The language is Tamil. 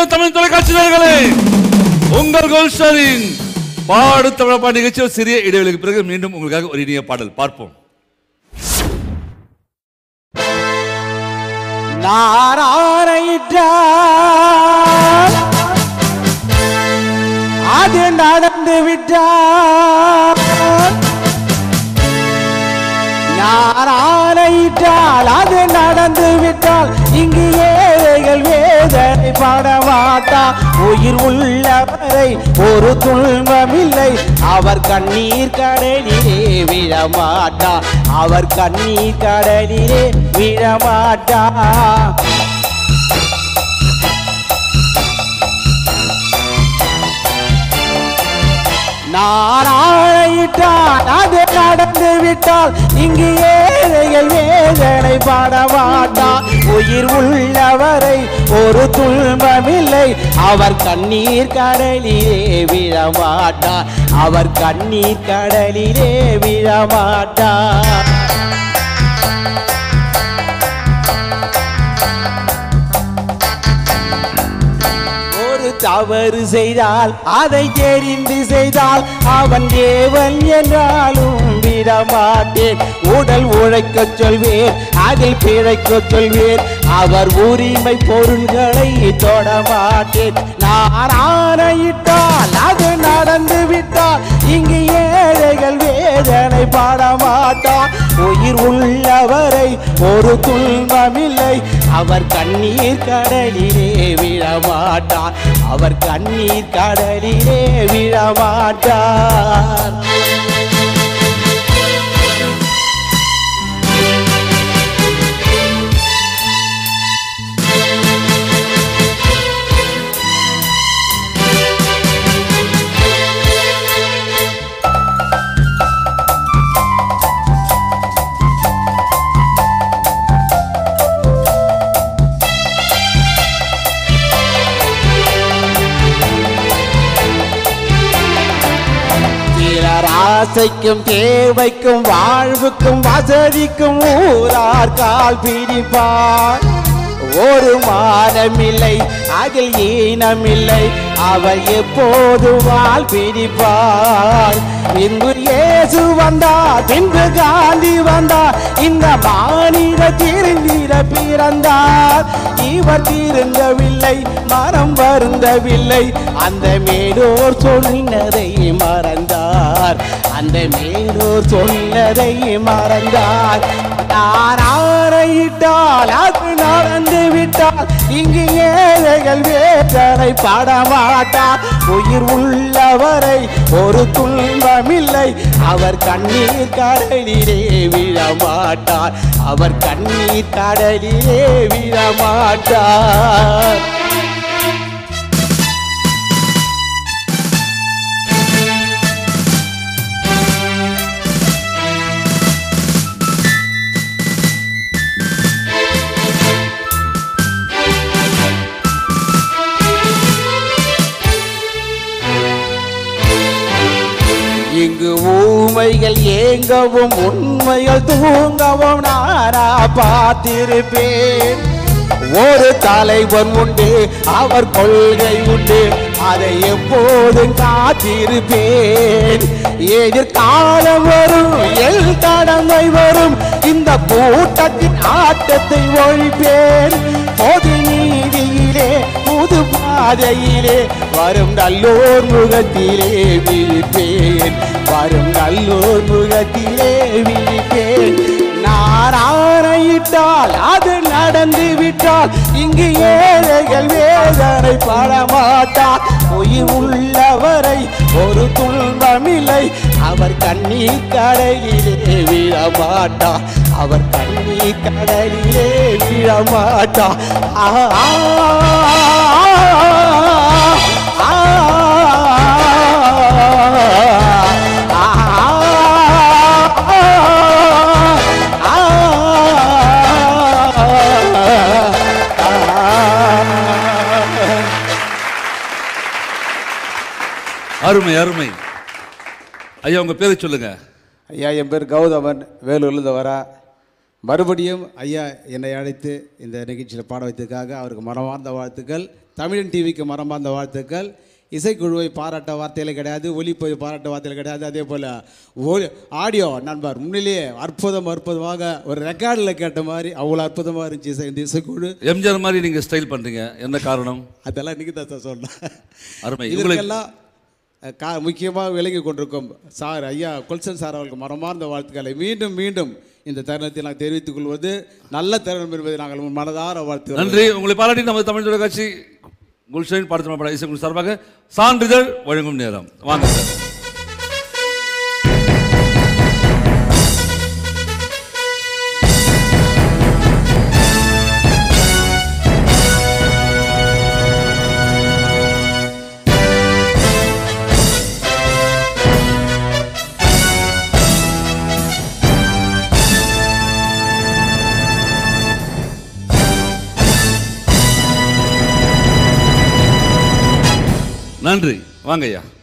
அன்பு தமிழ் தொலைக்காட்சி நேயர்களே உங்கள் கோல்ஸ்டாரின் பாடு தமிழப்பா நிகழ்ச்சி ஒரு சிறிய இடைவெளிக்கு பிறகு மீண்டும் உங்களுக்காக ஒரு இனிய பாடல் பார்ப்போம் நாராயிட்டால் அது நடந்து விட்டால் நாராயிட்டால் அது நடந்து விட்டால் இங்கு ஏழைகள் வேதனை படமாட்டா உயிர் உள்ளவரை ஒரு துன்பமில்லை அவர் கண்ணீர் கடலிலே விழமாட்டா அவர் கண்ணீர் கடலிலே விழமாட்டா நாராயிட்டால் அது நடந்து விட்டால் இங்கு ஏழைகள் வேதனை படமாட்டார் உயிர் உள்ளவரை ஒரு துன்பமில்லை அவர் கண்ணீர் கடலிலே விழமாட்டார் அவர் கண்ணீர் கடலிலே விழமாட்டார் ஒரு தவறு செய்தால் அதை தெரிந்து செய்தால் அவன் தேவன் என்றாலும் விடமாட்டேன் உடல் உழைக்கச் சொல்வேன் அதில் பிழைக்கச் சொல்வேன் அவர் உரிமை பொருள்களை தொடமாட்டேன் நான் ஆணையிட்டால் அது நடந்து விட்டால் இங்கு ஏழைகள் வேதனை பாடமாட்டார் உயிர் உள்ளவரை ஒரு துன்பமில்லை அவர் கண்ணீர் கடலிலே விழமாட்டார் அவர் கண்ணீர் கடலிலே விழமாட்டார் சிலர் ஆசைக்கும் தேவைக்கும் வாழ்வுக்கும் வசதிக்கும் ஊரார் கால் பிடிப்பார் ஒரு மானமில்லை அதில் ஈனமில்லை அவர் எப்போது வாழ் பிடிப்பார் பின்பு இயேசு வந்தார் பின்பு காந்தி வந்தார் இந்த மாநில திருந்திட பிறந்தார் இவர் திருந்தவில்லை மனம் வருந்தவில்லை அந்த மேலோர் சொன்னதை மறந்தார் அந்த மேலோர் சொன்னதை மறந்தார் நான் ஆணையிட்டால் அது நடந்து விட்டால் இங்கு ஏழைகள் வேதனை படமாட்டார் உயிர் உள்ளவரை ஒரு துன்பமில்லை அவர் கண்ணீர் கடலிலே விழமாட்டார் அவர் கண்ணீர் கடலிலே விழமாட்டார் இங்கு ஊமைகள் ஏங்கவும் உண்மைகள் தூங்கவும் நானா பார்த்திருப்பேன் ஒரு தலைவன் உண்டு அவர் கொள்கை உண்டு அதை எப்போதும் காத்திருப்பேன் எதிர்காலம் வரும் எல் கடமை வரும் இந்த கூட்டத்தின் ஆட்டத்தை ஒழிப்பேன் பொது நீதியிலே புது பாதையிலே வரும் நல்லோர் முகத்திலே விழிப்பேன் வரும் நல்லோர் முகத்திலே விழிப்பேன் நான் ஆணையிட்டால் அது நடந்து விட்டால் இங்கு ஏழைகள் வேதனை படமாட்டார் உயிர் உள்ளவரை ஒரு துன்பமில்லை அவர் கண்ணீர் கடலிலே விழமாட்டார் அவர் கண்ணீர் கடலிலே விழமாட்டார் ஆ ஆ, ஆ, அருமை அருமை ஐயா உங்க பேரை சொல்லுங்க ஐயா என் பேர் கௌதமன் வேலூர்லேருந்து வரா மறுபடியும் ஐயா என்னை அழைத்து இந்த நிகழ்ச்சியில் பாட வைத்ததுக்காக அவருக்கு மனமார்ந்த வாழ்த்துக்கள் தமிழன் டிவிக்கு மரமார்ந்த வாழ்த்துக்கள் இசைக்குழுவை பாராட்ட வார்த்தையில் கிடையாது ஒலிப்பதிவு பாராட்ட வார்த்தையில் கிடையாது அதே போல் ஒலி ஆடியோ நண்பர் உண்மையிலேயே அற்புதம் அற்புதமாக ஒரு ரெக்கார்டில் கேட்ட மாதிரி அவ்வளோ அற்புதமாக இருந்துச்சு இசை இந்த இசைக்குழு எம்ஜிஆர் மாதிரி நீங்க ஸ்டைல் பண்றீங்க என்ன காரணம் அதெல்லாம் இன்னைக்கு தான் சார் சொன்னேன் அருமை உங்களுக்கு இதற்கெல்லாம் அஹ், கா முக்கியமாக விளங்கி கொண்டிருக்கும் சார் ஐயா கொல்சன் சார் அவர்களுக்கு மரமார்ந்த வாழ்த்துக்களை மீண்டும் மீண்டும் இந்த தருணத்தில் நான் தெரிவித்துக் கொள்வது நல்ல தருணம் என்பதை நாங்கள் மனதார வாழ்த்துகிறோம் நன்றி உங்களை பாராட்டி நமது தமிழ் தொலைக்காட்சி குல்ஷன் பாடத்தின பட இசைக்குழு சார்பாக சான்றிதழ் வழங்கும் நேரம் வாங்க சார் நன்றி வாங்க ஐயா